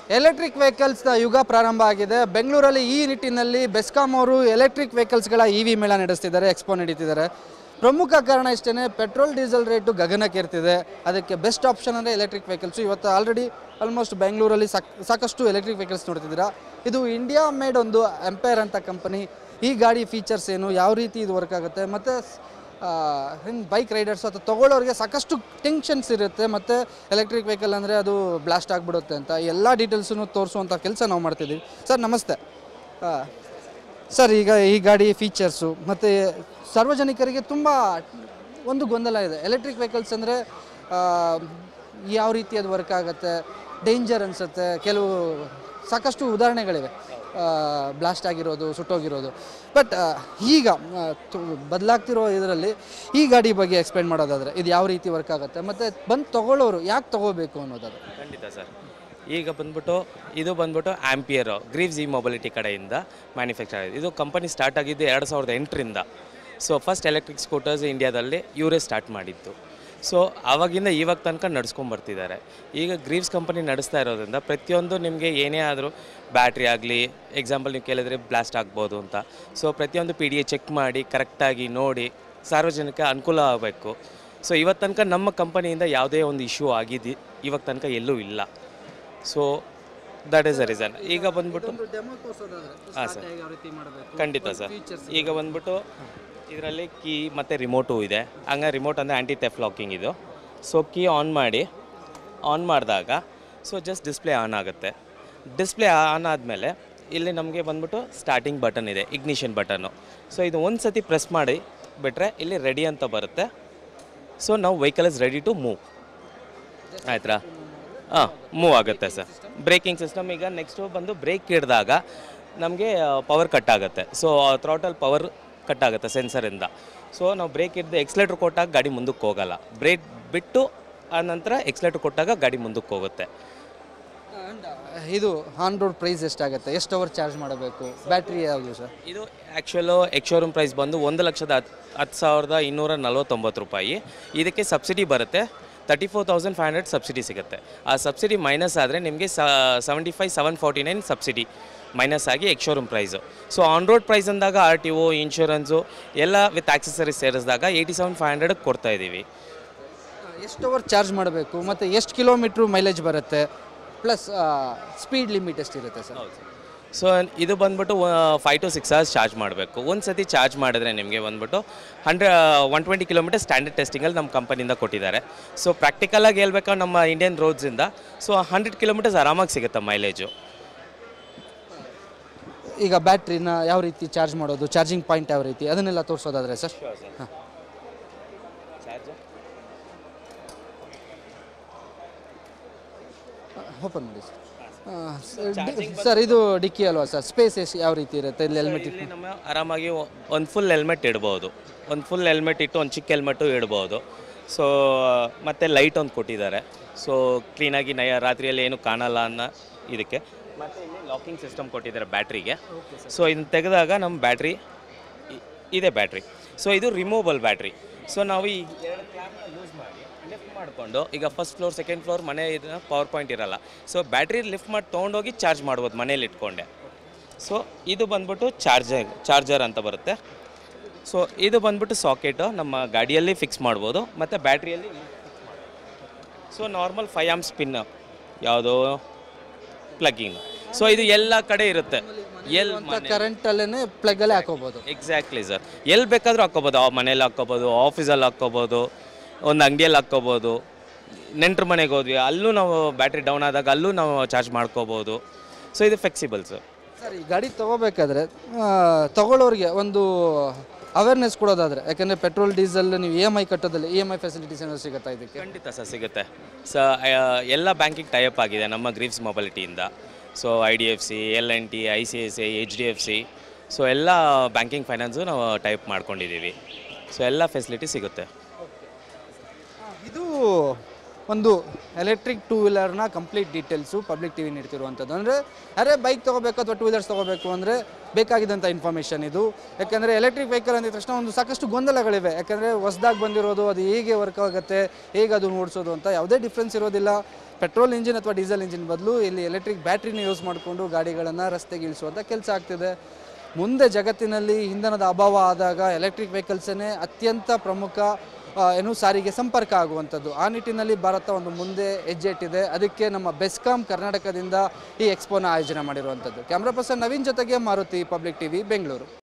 electric ವೆಹಿಕಲ್ಸ್ನ ಯುಗ ಪ್ರಾರಂಭ ಆಗಿದೆ ಬೆಂಗಳೂರಲ್ಲಿ ಈ ನಿಟ್ಟಿನಲ್ಲಿ ಬೆಸ್ಕಾಂ ಅವರು ಎಲೆಕ್ಟ್ರಿಕ್ ವೆಹಿಕಲ್ಸ್ಗಳ ಇ ವಿ ಮೇಳ ನಡೆಸ್ತಿದ್ದಾರೆ ಎಕ್ಸ್ಪೋ ನಡೀತಿದ್ದಾರೆ ಪ್ರಮುಖ ಕಾರಣ ಇಷ್ಟೇ ಪೆಟ್ರೋಲ್ ಡೀಸೆಲ್ ರೇಟು ಗಗನಕ್ಕೇರ್ತಿದೆ ಅದಕ್ಕೆ ಬೆಸ್ಟ್ ಆಪ್ಷನ್ ಅಂದರೆ ಎಲೆಕ್ಟ್ರಿಕ್ ವೆಹಿಕಲ್ಸು ಇವತ್ತು ಆಲ್ರೆಡಿ ಆಲ್ಮೋಸ್ಟ್ ಬೆಂಗಳೂರಲ್ಲಿ ಸಾಕ್ ಸಾಕಷ್ಟು ಎಲೆಕ್ಟ್ರಿಕ್ ವೆಹಿಕಲ್ಸ್ ನೋಡ್ತಿದ್ದೀರಾ ಇದು ಇಂಡಿಯಾ ಮೇಡ್ ಒಂದು ಎಂಪೈರ್ ಅಂತ ಕಂಪನಿ ಈ ಗಾಡಿ ಫೀಚರ್ಸ್ ಏನು ಯಾವ ರೀತಿ ಇದು ವರ್ಕ್ ಆಗುತ್ತೆ ಮತ್ತು ಹಿಂಗೆ ಬೈಕ್ ರೈಡರ್ಸ್ ಅಥವಾ ತೊಗೊಳ್ಳೋರಿಗೆ ಸಾಕಷ್ಟು ಟೆನ್ಷನ್ಸ್ ಇರುತ್ತೆ ಮತ್ತು ಎಲೆಕ್ಟ್ರಿಕ್ ವೆಹಿಕಲ್ ಅಂದರೆ ಅದು ಬ್ಲಾಸ್ಟ್ ಆಗಿಬಿಡುತ್ತೆ ಅಂತ ಎಲ್ಲ ಡೀಟೇಲ್ಸನ್ನು ತೋರಿಸುವಂಥ ಕೆಲಸ ನಾವು ಮಾಡ್ತಿದ್ದೀವಿ ಸರ್ ನಮಸ್ತೆ ಆ, ಸರ್ ಈಗ ಈ ಗಾಡಿ ಫೀಚರ್ಸು ಮತ್ತು ಸಾರ್ವಜನಿಕರಿಗೆ ತುಂಬ ಒಂದು ಗೊಂದಲ ಇದೆ ಎಲೆಕ್ಟ್ರಿಕ್ ವೆಹಿಕಲ್ಸ್ ಅಂದರೆ ಯಾವ ರೀತಿ ಅದು ವರ್ಕ್ ಆಗುತ್ತೆ ಡೇಂಜರ್ ಅನಿಸುತ್ತೆ ಕೆಲವು ಸಾಕಷ್ಟು ಉದಾಹರಣೆಗಳಿವೆ ಬ್ಲಾಸ್ಟ್ ಆಗಿರೋದು ಸುಟ್ಟೋಗಿರೋದು ಬಟ್ ಈಗ ಬದಲಾಗ್ತಿರೋ ಇದರಲ್ಲಿ ಈ ಗಾಡಿ ಬಗ್ಗೆ ಎಕ್ಸ್ಪ್ಲೇನ್ ಮಾಡೋದಾದರೆ ಇದು ಯಾವ ರೀತಿ ವರ್ಕ್ ಆಗುತ್ತೆ ಮತ್ತು ಬಂದು ತೊಗೊಳ್ಳೋರು ಯಾಕೆ ತೊಗೋಬೇಕು ಅನ್ನೋದಾದ್ರೆ ಖಂಡಿತ ಸರ್ ಈಗ ಬಂದ್ಬಿಟ್ಟು ಇದು ಬಂದ್ಬಿಟ್ಟು ಆಂಪಿಯರ್ ಗ್ರೀವ್ಸ್ ಇ ಮೊಬಿಲಿಟಿ ಕಡೆಯಿಂದ ಮ್ಯಾನುಫ್ಯಾಕ್ಚರ್ ಆಗಿದೆ ಇದು ಕಂಪನಿ ಸ್ಟಾರ್ಟ್ ಆಗಿದ್ದು ಎರಡು ಸಾವಿರದ ಎಂಟರಿಂದ ಸೊ ಫಸ್ಟ್ ಎಲೆಕ್ಟ್ರಿಕ್ ಸ್ಕೂಟರ್ಸ್ ಇಂಡಿಯಾದಲ್ಲಿ ಇವರೇ ಸ್ಟಾರ್ಟ್ ಮಾಡಿದ್ದು ಸೊ ಆವಾಗಿಂದ ಇವಾಗ ತನಕ ನಡ್ಸ್ಕೊಂಡ್ ಬರ್ತಿದ್ದಾರೆ ಈಗ ಗ್ರೀವ್ಸ್ ಕಂಪನಿ ನಡೆಸ್ತಾ ಇರೋದ್ರಿಂದ ಪ್ರತಿಯೊಂದು ನಿಮಗೆ ಏನೇ ಆದರೂ ಬ್ಯಾಟ್ರಿ ಆಗಲಿ ಎಕ್ಸಾಂಪಲ್ ನೀವು ಕೇಳಿದ್ರೆ ಬ್ಲಾಸ್ಟ್ ಆಗ್ಬೋದು ಅಂತ ಸೊ ಪ್ರತಿಯೊಂದು ಪಿ ಡಿ ಎ ಚೆಕ್ ಮಾಡಿ ಕರೆಕ್ಟಾಗಿ ನೋಡಿ ಸಾರ್ವಜನಿಕ ಅನುಕೂಲ ಆಗಬೇಕು ಸೊ ಇವತ್ತು ತನಕ ನಮ್ಮ ಕಂಪನಿಯಿಂದ ಯಾವುದೇ ಒಂದು ಇಶ್ಯೂ ಆಗಿದ್ದು ಇವಾಗ ತನಕ ಎಲ್ಲೂ ಇಲ್ಲ so that is the reason ಈಗ ಬಂದ್ಬಿಟ್ಟು ಡೆಮೋ ತೋರಿಸೋದಾದ್ರೆ ಹಾಂ ಸರ್ ಯಾವ ರೀತಿ ಮಾಡಬೇಕು ಖಂಡಿತ ಸರ್ ಈಗ ಬಂದ್ಬಿಟ್ಟು ಇದರಲ್ಲಿ ಕೀ ಮತ್ತು ರಿಮೋಟು ಇದೆ ಹಂಗೆ ರಿಮೋಟ್ ಅಂದರೆ ಆ್ಯಂಟಿ ತೆಫ್ ಲಾಕಿಂಗ್ ಇದು ಸೊ ಕೀ ಆನ್ ಮಾಡಿ ಆನ್ ಮಾಡಿದಾಗ ಸೊ ಜಸ್ಟ್ ಡಿಸ್ಪ್ಲೇ ಆನ್ ಆಗುತ್ತೆ ಡಿಸ್ಪ್ಲೇ ಆನ್ ಆದಮೇಲೆ ಇಲ್ಲಿ ನಮಗೆ ಬಂದ್ಬಿಟ್ಟು ಸ್ಟಾರ್ಟಿಂಗ್ ಬಟನ್ ಇದೆ ಇಗ್ನಿಷನ್ ಬಟನ್ನು ಸೊ ಇದು ಒಂದು ಸತಿ ಪ್ರೆಸ್ ಮಾಡಿ ಬಿಟ್ಟರೆ ಇಲ್ಲಿ ರೆಡಿ ಅಂತ ಬರುತ್ತೆ ಸೊ ನಾವು vehicle is ready to move ಆಯ್ತಾ ಹಾಂ ಮೂವ್ ಆಗುತ್ತೆ ಸರ್ ಬ್ರೇಕಿಂಗ್ ಸಿಸ್ಟಮ್ ಈಗ ನೆಕ್ಸ್ಟು ಬಂದು ಬ್ರೇಕ್ ಹಿಡಿದಾಗ ನಮಗೆ ಪವರ್ ಕಟ್ ಆಗುತ್ತೆ ಸೊ ಥ್ರಾಟಲ್ ಪವರ್ ಕಟ್ ಆಗುತ್ತೆ ಸೆನ್ಸರಿಂದ ಸೊ ನಾವು ಬ್ರೇಕ್ ಹಿಡ್ದು ಎಕ್ಸ್ಲೇಟ್ರ್ ಕೊಟ್ಟಾಗ ಗಾಡಿ ಮುಂದಕ್ಕೆ ಹೋಗಲ್ಲ ಬ್ರೇಕ್ ಬಿಟ್ಟು ಆ ನಂತರ ಎಕ್ಸ್ಲೇಟ್ರ್ ಕೊಟ್ಟಾಗ ಗಾಡಿ ಮುಂದಕ್ಕೆ ಹೋಗುತ್ತೆ ಇದು ಆನ್ ರೋಡ್ ಪ್ರೈಸ್ ಎಷ್ಟಾಗುತ್ತೆ ಎಷ್ಟು ಅವರ್ ಚಾರ್ಜ್ ಮಾಡಬೇಕು ಬ್ಯಾಟ್ರಿ ಯಾವುದು ಸರ್ ಇದು ಆ್ಯಕ್ಚುಲು ಎಕ್ಶೋರೂಮ್ ಪ್ರೈಸ್ ಬಂದು ಒಂದು ಲಕ್ಷದ ಹತ್ತು ಹತ್ತು ಸಾವಿರದ ಇನ್ನೂರ ನಲ್ವತ್ತೊಂಬತ್ತು ರೂಪಾಯಿ ಇದಕ್ಕೆ ಸಬ್ಸಿಡಿ ಬರುತ್ತೆ thirty four thousand five hundred subsidy ಸಿಗುತ್ತೆ ಆ ಸಬ್ಸಿಡಿ ಮೈನಸ್ ಆದರೆ ನಿಮಗೆ seventy five seven forty nine subsidy minus ಆಗಿ ex showroom price so on road price ಅಂದಾಗ ಆರ್ ಟಿ ಒ ಇನ್ಶೂರೆನ್ಸು ಎಲ್ಲ ವಿತ್ ಆಕ್ಸೆಸರೀಸ್ ಸೇರಿಸಿದಾಗ ಏಯ್ಟಿ ಸೆವೆನ್ ಫೈವ್ ಹಂಡ್ರೆಡ್ ಕೊಡ್ತಾ ಇದ್ದೀವಿ ಎಷ್ಟು ಅವರ್ ಚಾರ್ಜ್ ಮಾಡಬೇಕು ಮತ್ತು ಎಷ್ಟು ಕಿಲೋಮೀಟ್ರ್ ಮೈಲೇಜ್ ಬರುತ್ತೆ ಪ್ಲಸ್ ಸ್ಪೀಡ್ ಲಿಮಿಟ್ ಎಷ್ಟಿರುತ್ತೆ ಸರ್ ಸೊ ಇದು ಬಂದ್ಬಿಟ್ಟು five to six hours charge ಮಾಡಬೇಕು ಒಂದು ಸತಿ ಚಾರ್ಜ್ ಮಾಡಿದ್ರೆ ನಿಮಗೆ ಬಂದ್ಬಿಟ್ಟು hundred one twenty kilometre standard ಟೆಸ್ಟಿಂಗಲ್ಲಿ ನಮ್ಮ ಕಂಪನಿಯಿಂದ ಕೊಟ್ಟಿದ್ದಾರೆ ಸೊ ಪ್ರಾಕ್ಟಿಕಲಾಗಿ ಹೇಳ್ಬೇಕಾದ್ರೆ ನಮ್ಮ ಇಂಡಿಯನ್ ರೋಡ್ಸಿಂದ ಸೊ ಹಂಡ್ರೆಡ್ ಕಿಲೋಮೀಟರ್ಸ್ ಆರಾಮಾಗಿ ಸಿಗುತ್ತೆ ಮೈಲೇಜು ಈಗ ಬ್ಯಾಟ್ರಿನ ಯಾವ ರೀತಿ ಚಾರ್ಜ್ ಮಾಡೋದು ಚಾರ್ಜಿಂಗ್ ಪಾಯಿಂಟ್ ಯಾವ ರೀತಿ ಅದನ್ನೆಲ್ಲ ತೋರಿಸೋದಾದ್ರೆ ಸರ್ ಹಾಂ ಓಪನ್ ಮಾಡಿ ಸರ್ ಸರ್ ಇದು ಡಿಕ್ಕಿ ಅಲ್ವಾ ಸರ್ ಸ್ಪೇಸ್ ಎಷ್ಟು ಯಾವ ರೀತಿ ಇರುತ್ತೆ ಇಲ್ಲಿ ಹೆಲ್ಮೆಟ್ ಇಲ್ಲಿ ನಮ್ಮ ಆರಾಮಾಗಿ ಒಂದು ಫುಲ್ ಹೆಲ್ಮೆಟ್ ಇಡ್ಬೋದು ಒಂದು ಫುಲ್ ಹೆಲ್ಮೆಟ್ ಇಟ್ಟು ಒಂದು ಚಿಕ್ಕ ಹೆಲ್ಮೆಟು ಇಡ್ಬೋದು ಸೊ ಮತ್ತು ಲೈಟ್ ಒಂದು ಕೊಟ್ಟಿದ್ದಾರೆ ಸೊ ಕ್ಲೀನಾಗಿ ನಯ ರಾತ್ರಿಯಲ್ಲಿ ಏನು ಕಾಣಲ್ಲ ಅನ್ನೋ ಇದಕ್ಕೆ ಮತ್ತು ಇಲ್ಲಿ ಲಾಕಿಂಗ್ ಸಿಸ್ಟಮ್ ಕೊಟ್ಟಿದ್ದಾರೆ ಬ್ಯಾಟ್ರಿಗೆ ಸೊ ಇದನ್ನ ತೆಗೆದಾಗ ನಮ್ಮ ಬ್ಯಾಟ್ರಿ ಇದೆ ಬ್ಯಾಟ್ರಿ ಸೊ ಇದು ರಿಮೂವಬಲ್ ಬ್ಯಾಟ್ರಿ ಸೊ ನಾವು ಈ ಎರಡು ಕ್ಲಾಪ್ನ ಯೂಸ್ ಮಾಡಿ ಲಿಫ್ಟ್ ಮಾಡಿಕೊಂಡು ಈಗ ಫಸ್ಟ್ ಫ್ಲೋರ್ ಸೆಕೆಂಡ್ ಫ್ಲೋರ್ ಮನೆ ಇದನ್ನ ಪವರ್ ಪಾಯಿಂಟ್ ಇರಲ್ಲ ಸೊ ಬ್ಯಾಟ್ರಿ ಲಿಫ್ಟ್ ಮಾಡಿ ತೊಗೊಂಡೋಗಿ ಚಾರ್ಜ್ ಮಾಡ್ಬೋದು ಮನೇಲಿ ಇಟ್ಕೊಂಡೆ ಸೊ ಇದು ಬಂದ್ಬಿಟ್ಟು ಚಾರ್ಜರ್ ಚಾರ್ಜರ್ ಅಂತ ಬರುತ್ತೆ ಸೊ ಇದು ಬಂದ್ಬಿಟ್ಟು ಸಾಕೆಟು ನಮ್ಮ ಗಾಡಿಯಲ್ಲಿ ಫಿಕ್ಸ್ ಮಾಡ್ಬೋದು ಮತ್ತು ಬ್ಯಾಟ್ರಿಯಲ್ಲಿ so normal five amp pin ಯಾವುದೋ ಪ್ಲಗ್ಗಿಂಗ್ ಸೊ ಇದು ಎಲ್ಲ ಕಡೆ ಇರುತ್ತೆ ಎಲ್ ಕರೆಂಟಲ್ಲೇ ಪ್ಲಗ್ಗಲ್ಲೇ ಹಾಕೋಬೋದು ಎಕ್ಸಾಕ್ಟ್ಲಿ ಸರ್ ಎಲ್ಲಿ ಬೇಕಾದರೂ ಹಾಕ್ಕೋಬೋದು ಮನೇಲಿ ಹಾಕ್ಕೋಬೋದು ಆಫೀಸಲ್ಲಿ ಹಾಕ್ಕೋಬೋದು ಒಂದು ಅಂಗಡಿಯಲ್ಲಿ ಹಾಕ್ಕೋಬೋದು ನೆಂಟ್ರ ಮನೆಗೆ ಹೋದ್ವಿ ಅಲ್ಲೂ ನಾವು ಬ್ಯಾಟ್ರಿ ಡೌನ್ ಆದಾಗ ಅಲ್ಲೂ ನಾವು ಚಾರ್ಜ್ ಮಾಡ್ಕೋಬೋದು ಸೊ ಇದು ಫ್ಲೆಕ್ಸಿಬಲ್ ಸರ್ ಸರ್ ಈ ಗಾಡಿ ತೊಗೋಬೇಕಾದ್ರೆ ತಗೊಳ್ಳೋರಿಗೆ ಒಂದು ಅವೇರ್ನೆಸ್ ಕೊಡೋದಾದರೆ ಯಾಕಂದರೆ ಪೆಟ್ರೋಲ್ ಡೀಸೆಲ್ ನೀವು ಇ ಎಮ್ ಐ ಕಟ್ಟೋದಲ್ಲಿ ಇ ಎಮ್ ಐ ಫೆಸಿಲಿಟೀಸ್ ಏನಾದ್ರು ಸಿಗುತ್ತಾ ಇದಕ್ಕೆ ಖಂಡಿತ ಸರ್ ಸಿಗುತ್ತೆ ಸ ಎಲ್ಲ ಬ್ಯಾಂಕಿಂಗ್ ಟೈಅಪ್ ಆಗಿದೆ ನಮ್ಮ ಗ್ರೀವ್ಸ್ ಮೊಬೈಲಿಟಿಯಿಂದ so I D F C L N T I C I C H D F C so ಎಲ್ಲ ಬ್ಯಾಂಕಿಂಗ್ ಫೈನಾನ್ಸು ನಾವು ಟೈಪ್ ಮಾಡ್ಕೊಂಡಿದ್ದೀವಿ ಸೊ ಎಲ್ಲ ಫೆಸಿಲಿಟಿ ಸಿಗುತ್ತೆ ಇದು ಒಂದು ಎಲೆಕ್ಟ್ರಿಕ್ ಟೂ ವೀಲರ್ನ ಕಂಪ್ಲೀಟ್ ಡೀಟೇಲ್ಸು ಪಬ್ಲಿಕ್ ಟಿವಿ ನೀಡ್ತಿರುವಂಥದ್ದು ಅಂದರೆ ಅರೆ ಬೈಕ್ ತೊಗೋಬೇಕು ಅಥವಾ ಟೂ ವೀಲರ್ಸ್ ತೊಗೋಬೇಕು ಅಂದರೆ ಬೇಕಾಗಿದ್ದಂಥ ಇನ್ಫಾರ್ಮೇಷನ್ ಇದು ಯಾಕಂದರೆ ಎಲೆಕ್ಟ್ರಿಕ್ ವೆಹಿಕಲ್ ಅಂದಿದ ತಕ್ಷಣ ಒಂದು ಸಾಕಷ್ಟು ಗೊಂದಲಗಳಿವೆ ಯಾಕಂದರೆ ಹೊಸ್ದಾಗಿ ಬಂದಿರೋದು ಅದು ಹೇಗೆ ವರ್ಕ್ ಆಗುತ್ತೆ ಹೇಗೆ ಅದು ಓಡಿಸೋದು ಅಂತ ಯಾವುದೇ ಡಿಫ್ರೆನ್ಸ್ ಇರೋದಿಲ್ಲ ಪೆಟ್ರೋಲ್ ಇಂಜಿನ್ ಅಥವಾ ಡೀಸೆಲ್ ಇಂಜಿನ್ ಬದಲು ಇಲ್ಲಿ ಎಲೆಕ್ಟ್ರಿಕ್ ಬ್ಯಾಟ್ರಿನ ಯೂಸ್ ಮಾಡಿಕೊಂಡು ಗಾಡಿಗಳನ್ನು ರಸ್ತೆಗೆ ಇಳಿಸುವಂಥ ಕೆಲಸ ಆಗ್ತಿದೆ ಮುಂದೆ ಜಗತ್ತಿನಲ್ಲಿ ಇಂಧನದ ಅಭಾವ ಆದಾಗ ಎಲೆಕ್ಟ್ರಿಕ್ ವೆಹಿಕಲ್ಸನ್ನೇ ಅತ್ಯಂತ ಪ್ರಮುಖ ಆ, ಏನು ಸಾರಿಗೆ ಸಂಪರ್ಕ ಆಗುವಂಥದ್ದು ಆ ನಿಟ್ಟಿನಲ್ಲಿ ಭಾರತ ಒಂದು ಮುಂದೆ ಹೆಜ್ಜೆ ಇಟ್ಟಿದೆ ಅದಕ್ಕೆ ನಮ್ಮ ಬೆಸ್ಕಾಂ ಕರ್ನಾಟಕದಿಂದ ಈ ಎಕ್ಸ್ಪೋನ ಆಯೋಜನೆ ಮಾಡಿರುವಂಥದ್ದು ಕ್ಯಾಮ್ರಾ ಪರ್ಸನ್ ನವೀನ್ ಜೊತೆಗೆ ಮಾರುತಿ ಪಬ್ಲಿಕ್ ಟಿವಿ ಬೆಂಗಳೂರು